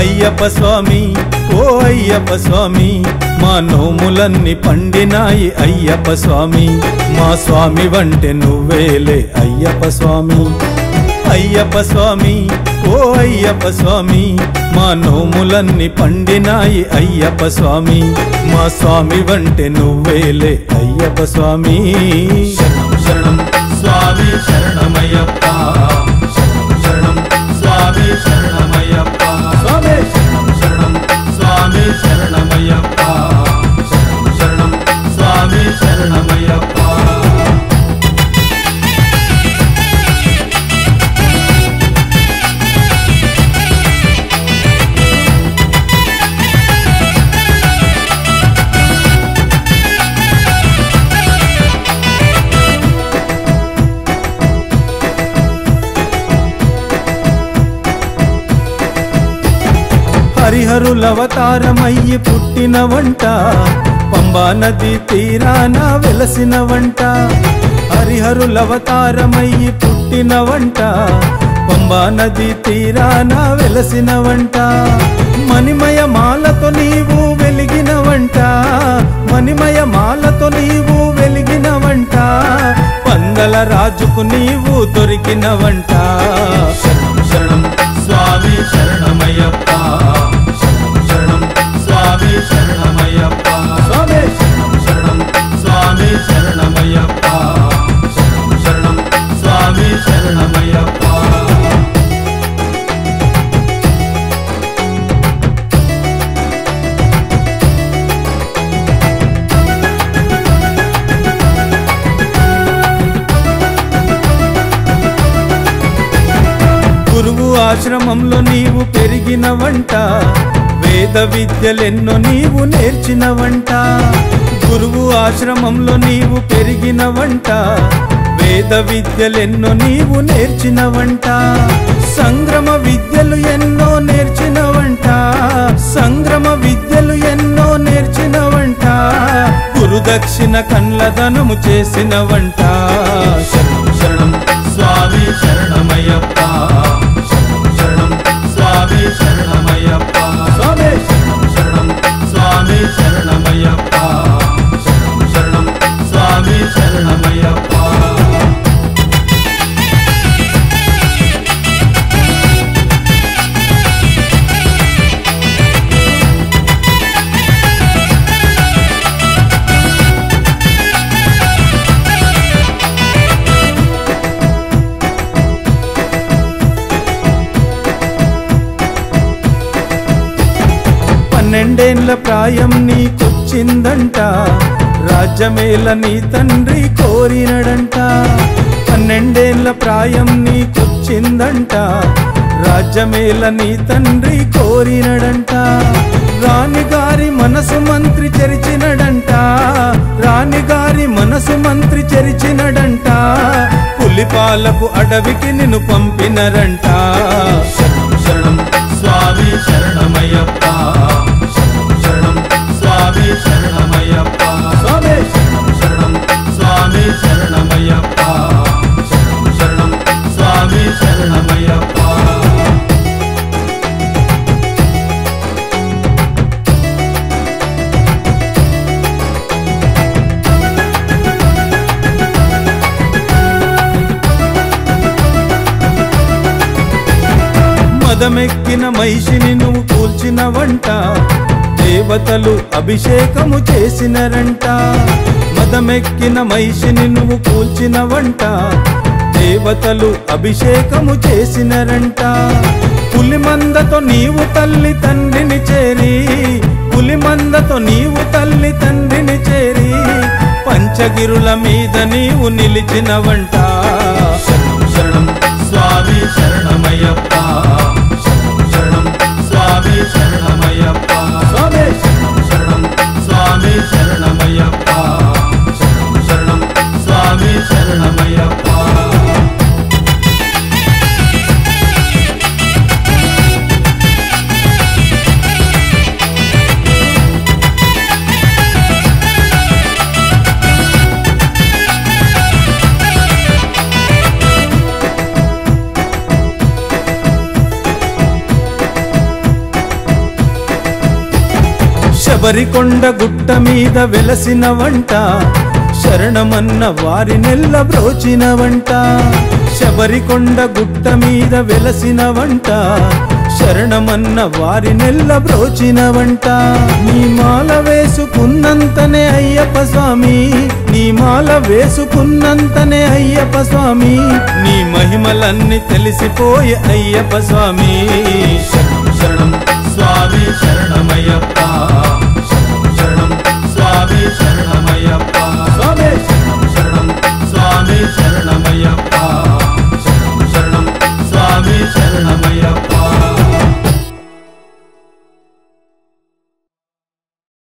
అయ్యప్ప స్వామి ఓ అయ్యప్ప స్వామి మా నోములన్నీ పండినాయి అయ్యప్ప స్వామి మా స్వామి వంటే నువ్వేలే అయ్యప్ప స్వామి అయ్యప్ప స్వామి ఓ అయ్యప్ప స్వామి మా నోములన్నీ పండినాయి అయ్యప్ప స్వామి మా స్వామి వంటే నువ్వేలే అయ్యప్ప స్వామి శరణం శరణం స్వామి శరణమయ్యప్ప శరణం శరణం స్వామి శరణమయ్యప్ప స్వామి శరణం శరణం స్వామి శరణమయ్యప్ప శరణం శరణం స్వామి శరణమయ్యప్ప హరిహరులవతారమయ్యి పుట్టిన వంట పంబా నది తీరాన వెలసిన వంట హరిహరులవతారమయ్యి పుట్టిన వంట పంబా నది తీరాన వెలసిన వంట మణిమయ మాలతో నీవు వెలిగిన వంట మణిమయ మాలతో నీవు వెలిగిన వంట పందల రాజుకు నీవు దొరికిన వంట శరణం శరణం స్వామి శరణమయ్యప్ప శరణం శరణం స్వామి శరణమయ్యప్ప స్వామి శరణం శరణం స్వామి శరణమయ్యప్ప శరణం శరణం స్వామి శరణమయ్యప్ప గురువు ఆశ్రమంలో నీవు పెరిగిన వంట వేద విద్యలెన్నో నీవు నేర్చిన వంట గురువు ఆశ్రమంలో నీవు పెరిగిన వంట వేద విద్యలెన్నో నీవు నేర్చిన వంట సంగ్రమ విద్యలు ఎన్నో నేర్చిన వంట సంగ్రమ విద్యలు ఎన్నో నేర్చిన వంట గురుదక్షిణ కన్లదనము చేసిన వంట శరణం శరణం స్వామి శరణమయ్యప్ప శరణం శరణం స్వామి శరణమయ్యప్ప స్వామి శరణం శరణం స్వామి శరణమయ్యప్ప శరణం శరణం స్వామి శరణమయ్యప్ప పన్నెండేండ్ల ప్రాయం నీకొచ్చిందంట రాజ్యమేల నీ తండ్రి కోరినడంట పన్నెండేండ్ల ప్రాయం నీకొచ్చిందంట రాజ్యమేల నీ తండ్రి కోరినడంట రాణిగారి మనసు మంత్రి చెరిచినడంట రాణిగారి మనసు మంత్రి చెరిచినడంట పులిపాలకు అడవికి నిన్ను పంపినరంట శరణం శరణం స్వామి శరణమయ్యప్ప శరణం శరణం స్వామి శరణమయ్యప్ప స్వామి శరణం శరణం స్వామి శరణమయ్యప్ప శరణం శరణం స్వామి శరణమయ్యప్ప మదమెక్కిన మహిషిని నువ్వు కూల్చిన వంట దేవతలు అభిషేకము చేసినరంట మదమెక్కిన మహిషిని నువ్వు కూల్చిన వంట దేవతలు అభిషేకము చేసినరంట పులిమందతో నీవు తల్లి తండ్రిని చేరి పులిమందతో నీవు తల్లి తండ్రిని చేరి పంచగిరుల మీద నీవు నిలిచిన వంట శరణం శరణం స్వామి శరణమయ్యప్ప శరణం శరణం స్వామి శరణమయ్యప్ప స్వామి శరణం శరణం స్వామి శరణమయ్యప్ప శరణం శరణం స్వామి శరణమయ్యప్ప శబరికొండ గుట్ట మీద వెలసిన వంట శరణమన్న వారి నెల్ల బ్రోచిన వంట శబరికొండ గుట్ట మీద వెలసిన వంట శరణమన్న వారి నెల్ల బ్రోచిన వంట నీ మాల వేసుకున్నంతనే అయ్యప్ప స్వామి నీ మాల వేసుకున్నంతనే అయ్యప్ప స్వామి నీ మహిమలన్నీ తెలిసిపోయే అయ్యప్ప స్వామి శరణం శరణం